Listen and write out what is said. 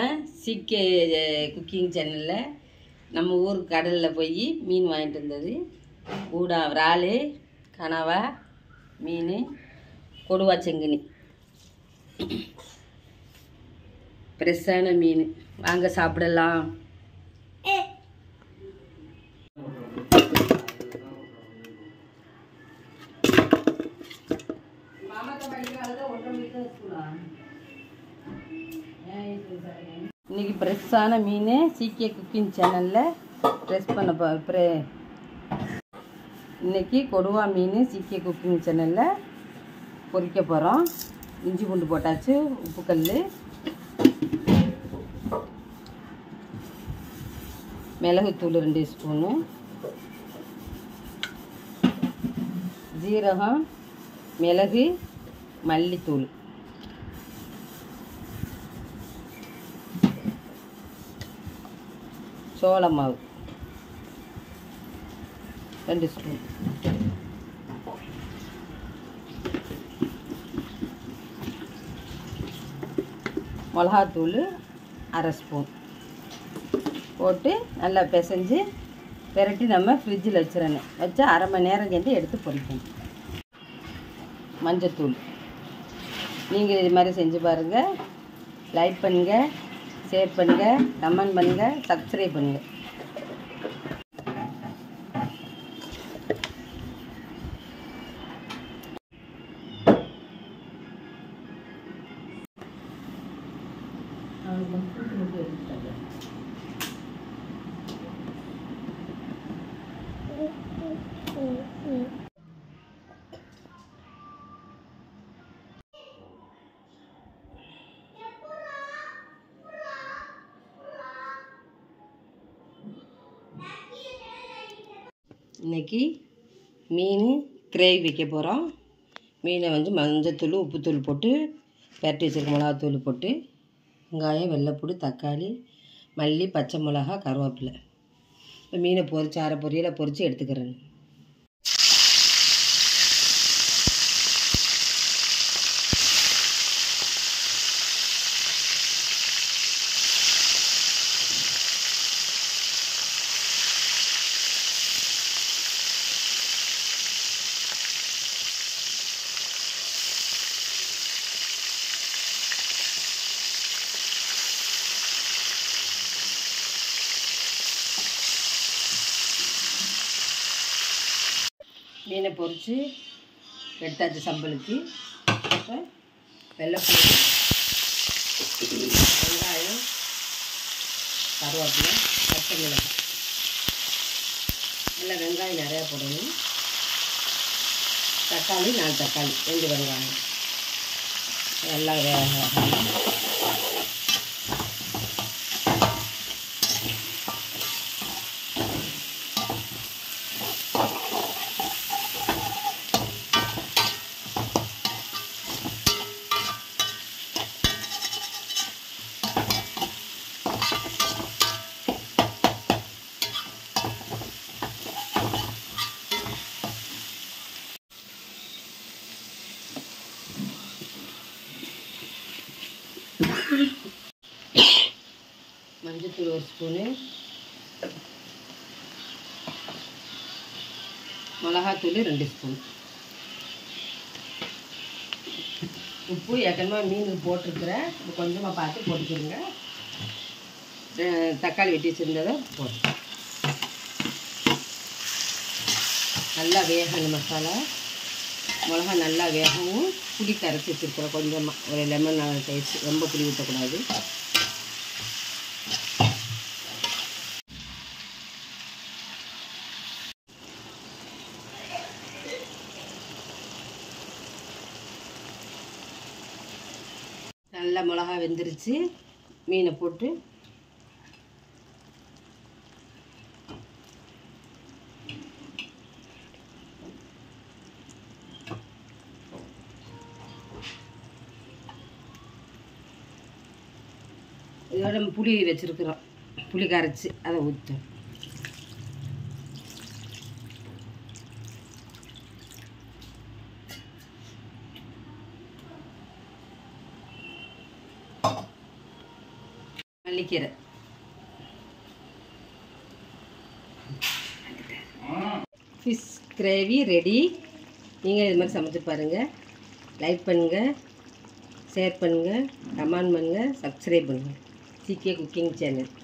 சிகே cooking சேனலில் நம்ம ஊர் கடலில் போய் மீன் வாங்கிட்டு வந்தது ஊடா இறால் கனவா மீன் கொடுவா செங்கனி ஃப்ரெஷ்ஷான மீன் வாங்க சாப்பிடலாம் இன்னைக்கு ஃப்ரெஷ்ஷான மீன் சீக்கிய குக்கிங் சேனலில் ப்ரெஸ் பண்ண போ ப்ரெ இன்னைக்கு கொடுவா மீன் சீக்கிய குக்கிங் சேனலில் பொரிக்க போகிறோம் இஞ்சி பூண்டு போட்டாச்சு உப்பு கல் மிளகுத்தூள் ரெண்டு ஸ்பூனு ஜீரகம் மிளகு மல்லித்தூள் சோள மாவு ரெண்டு ஸ்பூன் மிளகாத்தூள் அரை ஸ்பூன் போட்டு நல்லா பிசைஞ்சு பெரட்டி நம்ம ஃப்ரிட்ஜில் வச்சிடணும் வச்சா அரை மணி நேரம் சேர்ந்து எடுத்து பொரிக்கணும் மஞ்சத்தூள் நீங்கள் இது மாதிரி செஞ்சு பாருங்கள் லைக் பண்ணுங்கள் ஷேர் பண்ணுங்கள் கமெண்ட் பண்ணுங்கள் சப்ஸ்கிரைப் பண்ணுங்கள் இன்னைக்கு மீன் கிரேவி வைக்க போகிறோம் மீனை வந்து மஞ்சத்தூள் உப்புத்தூள் போட்டு பெரட்டி வச்சுருக்க மிளகாத்தூள் போட்டு வெங்காயம் வெள்ளைப்பூடு தக்காளி மல்லி பச்சை மிளகா கருவேப்பிலை இப்போ மீனை பொரிச்சு அரை பொரியலை பொரித்து எடுத்துக்கிறேன் மீனை பொரித்து எடுத்தாச்சு சம்பளுக்கு இப்போ வெள்ளைப்பூடு வெங்காயம் கருவேப்பிலை பச்சை மிளகாய் நல்லா வெங்காயம் நிறையா போடணும் தக்காளி நாலு தக்காளி ரெண்டு வெங்காயம் நல்லா வேக மஞ்சத்தூள் ஒரு ஸ்பூனு மிளகாத்தூள் ரெண்டு ஸ்பூன் உப்பு ஏற்கனவே மீன் போட்டிருக்கிறேன் இது கொஞ்சமாக பார்த்து போட்டுக்கிறோங்க தக்காளி வெட்டி வச்சுருந்ததை போட்டு நல்லா வேகணும் மசாலா மிளகா நல்லா வேகவும் புளி கரைச்சி வச்சுருக்குறோம் கொஞ்சமாக ஒரு லெமன் சைஸ் ரொம்ப புளி ஊற்றக்கூடாது நல்லா மிளகா வெந்துருச்சு மீனை போட்டு இதோட நம்ம புளி வச்சுருக்குறோம் புளி கரைச்சி அதை ஊற்றும் மல்லிக்கீரை ஃபிஷ் கிரேவி ரெடி நீங்கள் இது மாதிரி சமைச்சு பாருங்கள் லைக் பண்ணுங்கள் ஷேர் பண்ணுங்கள் கமெண்ட் பண்ணுங்கள் சப்ஸ்கிரைப் பண்ணுங்கள் சீக்கிய குக்கிங் சேனல்